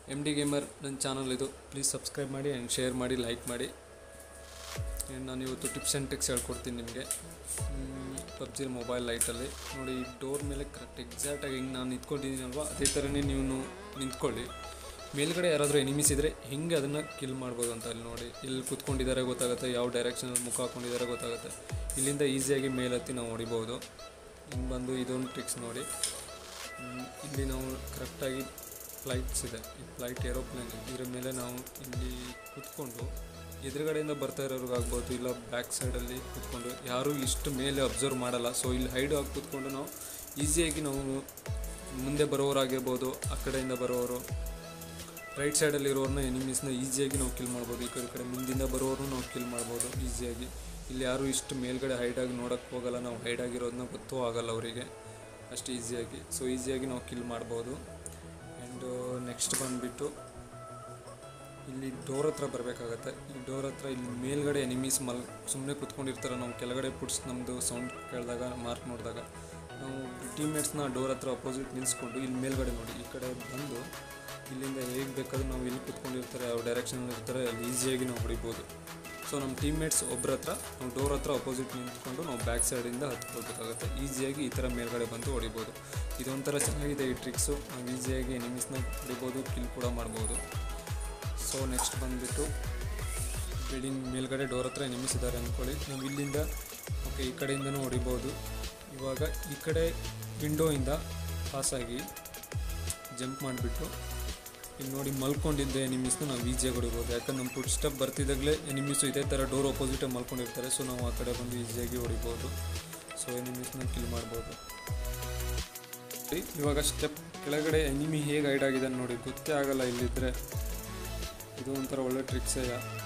M D gamer ನನ್ನ channel ಇದು please subscribe ಮಾಡಿ ಆ್ಯಂಡ್ ಶೇರ್ ಮಾಡಿ ಲೈಕ್ ಮಾಡಿ ಆ್ಯಂಡ್ ನಾನು ಇವತ್ತು ಟಿಪ್ಸ್ ಆ್ಯಂಡ್ ಟ್ರಿಕ್ಸ್ ಹೇಳ್ಕೊಡ್ತೀನಿ ನಿಮಗೆ ಪಬ್ಜಿ ಮೊಬೈಲ್ ಲೈಟಲ್ಲಿ ನೋಡಿ ಈ ಡೋರ್ ಮೇಲೆ ಕರೆಕ್ಟ್ ಎಕ್ಸಾಕ್ಟಾಗಿ ಹಿಂಗೆ ನಾನು ನಿಂತ್ಕೊಂಡಿದ್ದೀನಲ್ವ ಅದೇ ಥರನೇ ನೀವು ನಿಂತ್ಕೊಳ್ಳಿ ಮೇಲ್ಗಡೆ ಯಾರಾದರೂ ಎನಿಮೀಸ್ ಇದ್ದರೆ ಹೆಂಗೆ ಅದನ್ನು ಕಿಲ್ ಮಾಡ್ಬೋದು ಅಂತ ಇಲ್ಲಿ ನೋಡಿ ಇಲ್ಲಿ ಕುತ್ಕೊಂಡಿದ್ದಾರೆ ಗೊತ್ತಾಗುತ್ತೆ ಯಾವ ಡೈರೆಕ್ಷನಲ್ಲಿ ಮುಖ ಹಾಕೊಂಡಿದ್ದಾರೆ ಗೊತ್ತಾಗುತ್ತೆ ಇಲ್ಲಿಂದ ಈಸಿಯಾಗಿ ಮೇಲತ್ತಿ ನಾವು ಹೊಡಿಬೋದು ಹಿಂಗೆ ಬಂದು ಇದೊಂದು ಟ್ರಿಕ್ಸ್ ನೋಡಿ ಹ್ಮ್, ಇಲ್ಲಿ ನಾವು ಕರೆಕ್ಟಾಗಿ ಫ್ಲೈಟ್ಸ್ ಇದೆ ಈ ಫ್ಲೈಟ್ ಏರೋಪ್ಲೇನ್ ಇದ್ರ ಮೇಲೆ ನಾವು ಇಲ್ಲಿ ಕುತ್ಕೊಂಡು ಎದುರುಗಡೆಯಿಂದ ಬರ್ತಾ ಇರೋರ್ಗಾಗ್ಬೋದು ಇಲ್ಲ ಬ್ಯಾಕ್ ಸೈಡಲ್ಲಿ ಕುತ್ಕೊಂಡು ಯಾರೂ ಇಷ್ಟು ಮೇಲೆ ಅಬ್ಸರ್ವ್ ಮಾಡಲ್ಲ ಸೊ ಇಲ್ಲಿ ಹೈಡ್ ಆಗಿ ಕುತ್ಕೊಂಡು ನಾವು ಈಸಿಯಾಗಿ ನಾವು ಮುಂದೆ ಬರೋರಾಗಿರ್ಬೋದು ಆ ಕಡೆಯಿಂದ ಬರೋರು ರೈಟ್ ಸೈಡಲ್ಲಿ ಇರೋರನ್ನ ಎನಿಮೀಸ್ನ ಈಸಿಯಾಗಿ ನಾವು ಕಿಲ್ ಮಾಡ್ಬೋದು ಈ ಕಡೆ ಈ ಕಡೆ ಮುಂದಿಂದ ಬರೋರು ನಾವು ಕಿಲ್ ಮಾಡ್ಬೋದು ಈಸಿಯಾಗಿ ಇಲ್ಲಿ ಯಾರೂ ಇಷ್ಟು ಮೇಲ್ಗಡೆ ಹೈಡಾಗಿ ನೋಡೋಕ್ಕೆ ಹೋಗಲ್ಲ ನಾವು ಹೈಡ್ ಆಗಿರೋದನ್ನ ಗೊತ್ತೂ ಆಗಲ್ಲ ಅವರಿಗೆ ಅಷ್ಟು ಈಸಿಯಾಗಿ ಸೊ ಈಸಿಯಾಗಿ ನಾವು ಕಿಲ್ ಮಾಡ್ಬೋದು ಆ್ಯಂಡ್ ನೆಕ್ಸ್ಟ್ ಬಂದುಬಿಟ್ಟು ಇಲ್ಲಿ ಡೋರ್ ಹತ್ರ ಬರಬೇಕಾಗತ್ತೆ ಈ ಡೋರ್ ಹತ್ರ ಇಲ್ಲಿ ಮೇಲ್ಗಡೆ ಎನಿಮೀಸ್ ಮಲ್ ಸುಮ್ಮನೆ ಕುತ್ಕೊಂಡಿರ್ತಾರೆ ನಾವು ಕೆಳಗಡೆ ಪುಟ್ಸ್ ನಮ್ಮದು ಸೌಂಡ್ ಕೇಳಿದಾಗ ಮಾರ್ಕ್ ನೋಡಿದಾಗ ನಾವು ಟೀಮ್ಮೇಟ್ಸ್ನ ಡೋರ್ ಹತ್ರ ಅಪೋಸಿಟ್ ನಿಲ್ಲಿಸ್ಕೊಂಡು ಇಲ್ಲಿ ಮೇಲ್ಗಡೆ ನೋಡಿ ಈ ಕಡೆ ಬಂದು ಇಲ್ಲಿಂದ ಹೇಗೆ ಬೇಕಾದ್ರೂ ನಾವು ಎಲ್ಲಿ ಕುತ್ಕೊಂಡಿರ್ತಾರೆ ಅವ್ರ ಡೈರೆಕ್ಷನಲ್ಲಿ ಇರ್ತಾರೆ ಅಲ್ಲಿ ಈಸಿಯಾಗಿ ನಾವು ಹೊಡಿಬೋದು ಸೊ ನಮ್ಮ ಟೀಮ್ಮೇಟ್ಸ್ ಒಬ್ಬರ ಹತ್ರ ನಾವು ಡೋರ್ ಹತ್ರ ಅಪೋಸಿಟ್ ನಿಂತ್ಕೊಂಡು ನಾವು ಬ್ಯಾಕ್ ಸೈಡಿಂದ ಹತ್ಕೊಳ್ಬೇಕಾಗುತ್ತೆ ಈಸಿಯಾಗಿ ಈ ಥರ ಮೇಲ್ಗಡೆ ಬಂದು ಹೊಡಿಬೋದು ಇದೊಂಥರ ಚೆನ್ನಾಗಿದೆ ಈ ಟ್ರಿಕ್ಸು ನಾವು ಈಸಿಯಾಗಿ ಎನಿಮೀಸ್ನ ಹೊಡಿಬೋದು ಕಿಲ್ ಕೂಡ ಮಾಡ್ಬೋದು ಸೊ ನೆಕ್ಸ್ಟ್ ಬಂದುಬಿಟ್ಟು ಬಿಲ್ಡಿಂಗ್ ಮೇಲ್ಗಡೆ ಡೋರ್ ಹತ್ರ ಎನಿಮೀಸ್ ಇದ್ದಾರೆ ಅಂದ್ಕೊಳ್ಳಿ ನಾವು ಇಲ್ಲಿಂದ ಓಕೆ ಈ ಕಡೆಯಿಂದನೂ ಹೊಡಿಬೋದು ಇವಾಗ ಈ ಕಡೆ ವಿಂಡೋಯಿಂದ ಪಾಸಾಗಿ ಜಂಪ್ ಮಾಡಿಬಿಟ್ಟು ಇಲ್ಲಿ ನೋಡಿ ಮಲ್ಕೊಂಡಿದ್ದ ಎನಿಮೀಸ್ನ ನಾವು ಈಸಿಯಾಗಿ ಹೊಡಿಬೋದು ಯಾಕಂದ್ರೆ ನಮ್ಮ ಫುಡ್ ಸ್ಟೆಪ್ ಬರ್ತಿದ್ದಾಗಲೇ ಎನಿಮೀಸು ಇದೇ ಥರ ಡೋರ್ ಅಪೋಸಿಟಾಗಿ ಮಲ್ಕೊಂಡಿರ್ತಾರೆ ಸೊ ನಾವು ಆ ಕಡೆ ಬಂದು ಈಸಿಯಾಗಿ ಹೊಡಿಬೋದು ಸೊ ಎನಿಮೀಸ್ನ ಕಿಲ್ ಮಾಡ್ಬೋದು ಇವಾಗ ಸ್ಟೆಪ್ ಕೆಳಗಡೆ ಎನಿಮಿ ಹೇಗೆ ಹೈಡ್ ಆಗಿದೆ ನೋಡಿ ಗೊತ್ತೇ ಆಗಲ್ಲ ಇಲ್ಲಿದ್ದರೆ ಇದು ಒಂಥರ ಒಳ್ಳೆ ಟ್ರಿಕ್ಸೇ